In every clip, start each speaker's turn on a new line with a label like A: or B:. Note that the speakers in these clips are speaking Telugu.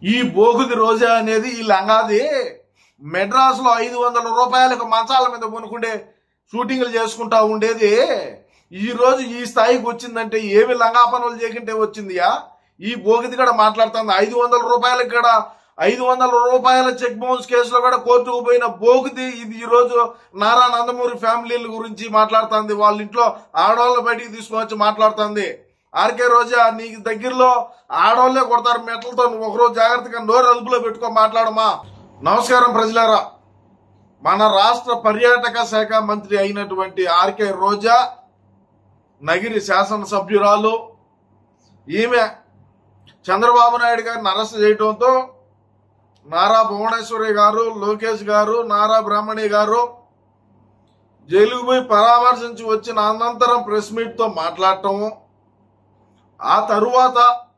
A: ఈ బోగుది రోజా అనేది ఈ లంగాది మెడ్రాస్ లో ఐదు వందల రూపాయలకు మంచాల మీద కొనుక్కుండే షూటింగ్లు చేసుకుంటా ఉండేది ఈ రోజు ఈ స్థాయికి వచ్చిందంటే ఏమి లంగా పనులు చేయకుంటే వచ్చిందియా ఈ బోగిది కూడా మాట్లాడుతుంది ఐదు వందల రూపాయలకు కూడా ఐదు వందల రూపాయల చెక్ బౌన్స్ కేసులో కూడా కోర్టుకు పోయిన బోగిది ఇది ఈ రోజు నారా నందమూరి ఫ్యామిలీల గురించి మాట్లాడుతుంది వాళ్ళ ఇంట్లో ఆడవాళ్ళ బయటికి తీసుకొచ్చి మాట్లాడుతుంది ఆర్కే రోజా నీకు దగ్గరలో ఆడవాళ్లే కొడతారు మెట్లతో నువ్వు ఒకరోజు జాగ్రత్తగా నోరు అదుపులో పెట్టుకో మాట్లాడమా నమస్కారం ప్రజలారా మన రాష్ట్ర పర్యాటక శాఖ మంత్రి అయినటువంటి ఆర్కే రోజా నగిరి శాసనసభ్యురాలు ఈమె చంద్రబాబు నాయుడు గారిని అరెస్ట్ చేయడంతో నారా భువనేశ్వరి గారు లోకేష్ గారు నారా బ్రహ్మణి గారు జైలుకు పోయి పరామర్శించి వచ్చిన అనంతరం ప్రెస్ మీట్ తో మాట్లాడటము ఆ తరువాత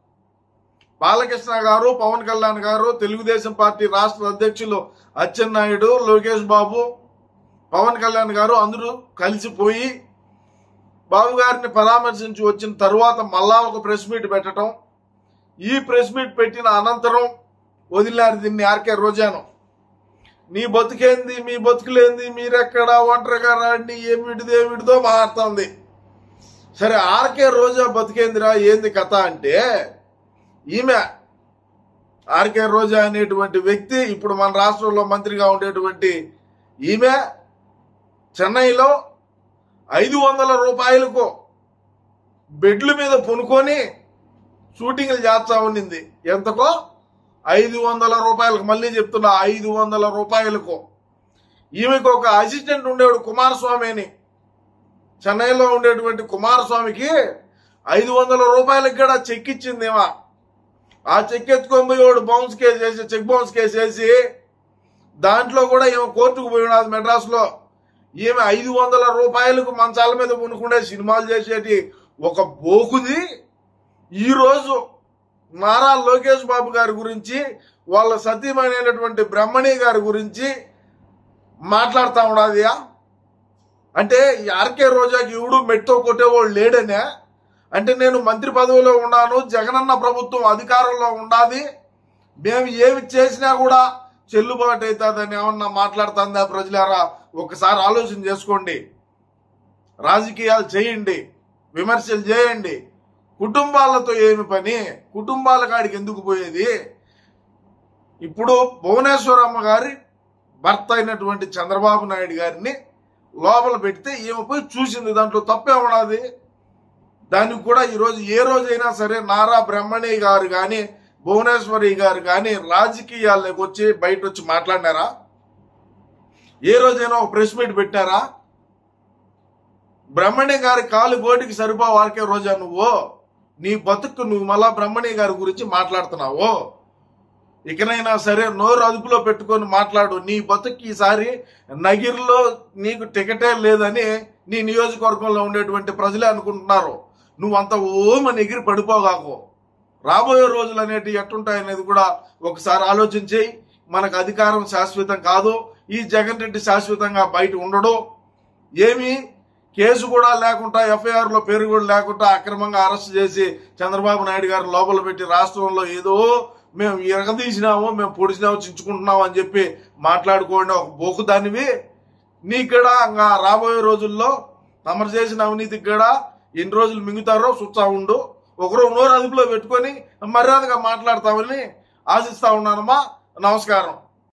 A: బాలకృష్ణ గారు పవన్ కళ్యాణ్ గారు తెలుగుదేశం పార్టీ రాష్ట్ర అధ్యక్షులు అచ్చెన్నాయుడు లోకేష్ బాబు పవన్ కళ్యాణ్ గారు అందరూ కలిసిపోయి బాబు గారిని పరామర్శించి వచ్చిన తరువాత మళ్ళా ఒక ప్రెస్ మీట్ పెట్టడం ఈ ప్రెస్ మీట్ పెట్టిన అనంతరం వదిలినారు దీన్ని ఆర్కే రోజాను నీ బతుకేంది మీ బతుకులేంది మీరెక్కడ ఒంటరిగా రాండి ఏమిటిది ఏమిటిదో మారుతుంది సరే ఆర్కే రోజా బతికేందిరా ఏంది కథ అంటే ఈమె ఆర్కే రోజా అనేటువంటి వ్యక్తి ఇప్పుడు మన రాష్ట్రంలో మంత్రిగా ఉండేటువంటి ఈమె చెన్నైలో ఐదు వందల రూపాయలకు బెడ్ల మీద పునుకొని షూటింగ్లు చేస్తా ఉండింది ఎంతకో ఐదు వందల రూపాయలకు మళ్ళీ చెప్తున్నా ఐదు వందల రూపాయలకు ఈమెకు ఒక అసిస్టెంట్ ఉండేవాడు కుమారస్వామి అని చెన్నైలో ఉండేటువంటి కుమారస్వామికి ఐదు వందల రూపాయలకి కూడా చెక్ ఇచ్చింది ఏమా ఆ చెక్ ఎత్తుకొని పోయి వాడు బౌన్స్ కేసు వేసి చెక్ బౌన్స్ కేసు వేసి దాంట్లో కూడా ఈమె కోర్టుకు పోయినది మెడ్రాస్ లో ఈమె ఐదు వందల రూపాయలకు మంచాల మీద కొనుక్కునే సినిమాలు చేసేటి ఒక బోకుది ఈరోజు నారా లోకేష్ బాబు గారి గురించి వాళ్ళ సతీమైనటువంటి బ్రహ్మణి గారి గురించి మాట్లాడుతా ఉన్నదియా అంటే ఈ ఆర్కే రోజాకి ఇవుడు మెట్తో కొట్టేవాళ్ళు లేడనే అంటే నేను మంత్రి పదవిలో ఉన్నాను జగనన్న ప్రభుత్వం అధికారంలో ఉండాది మేము ఏమి చేసినా కూడా చెల్లుబాటు అవుతుందని ఏమన్నా మాట్లాడుతుందా ప్రజలారా ఒకసారి ఆలోచన చేసుకోండి రాజకీయాలు చేయండి విమర్శలు చేయండి కుటుంబాలతో ఏమి పని కుటుంబాల కాడికి ఎందుకు పోయేది ఇప్పుడు భువనేశ్వరమ్మ గారి భర్త అయినటువంటి చంద్రబాబు నాయుడు గారిని లోపల పెడితే ఈమె పోయి చూసింది దాంట్లో తప్పే ఉన్నది దానికి కూడా ఈరోజు ఏ రోజైనా సరే నారా బ్రహ్మణి గారు కానీ భువనేశ్వరి గారు కానీ రాజకీయాల్లోకి వచ్చి బయట వచ్చి మాట్లాడినారా ఏ రోజైనా ఒక ప్రెస్ మీట్ పెట్టారా బ్రహ్మణి గారి కాలు గోటికి సరిపో వారికే రోజా నువ్వు నీ బతుకు నువ్వు మళ్ళా బ్రహ్మణి గారి గురించి మాట్లాడుతున్నావు ఇకనైనా సరే నోరు అదుపులో పెట్టుకొని మాట్లాడు నీ బతుకు ఈసారి నగిరిలో నీకు టికెటే లేదని నీ నియోజకవర్గంలో ఉండేటువంటి ప్రజలే అనుకుంటున్నారు నువ్వు అంత ఓమని ఎగిరి పడిపోగాకు రాబోయే రోజులు అనేటివి ఎట్టుంటాయనేది కూడా ఒకసారి ఆలోచించి మనకు అధికారం శాశ్వతం కాదు ఈ జగన్ రెడ్డి శాశ్వతంగా బయట ఉండడు ఏమి కేసు కూడా లేకుండా ఎఫ్ఐఆర్ లో పేరు కూడా లేకుండా అక్రమంగా అరెస్ట్ చేసి చంద్రబాబు నాయుడు గారిని లోపల పెట్టి రాష్ట్రంలో ఏదో మేము ఎరగదీసినాము మేము పొడిచినాము చించుకుంటున్నాము అని చెప్పి మాట్లాడుకోండి ఒక బోకు దానివి నీకడ ఇంకా రాబోయే రోజుల్లో తమరు చేసిన అవినీతికి కూడా ఎన్ని రోజులు మింగుతారో చూస్తా ఉండు ఒకరు నోరు అదుపులో పెట్టుకొని మర్యాదగా మాట్లాడతామని ఆశిస్తా ఉన్నానమ్మా నమస్కారం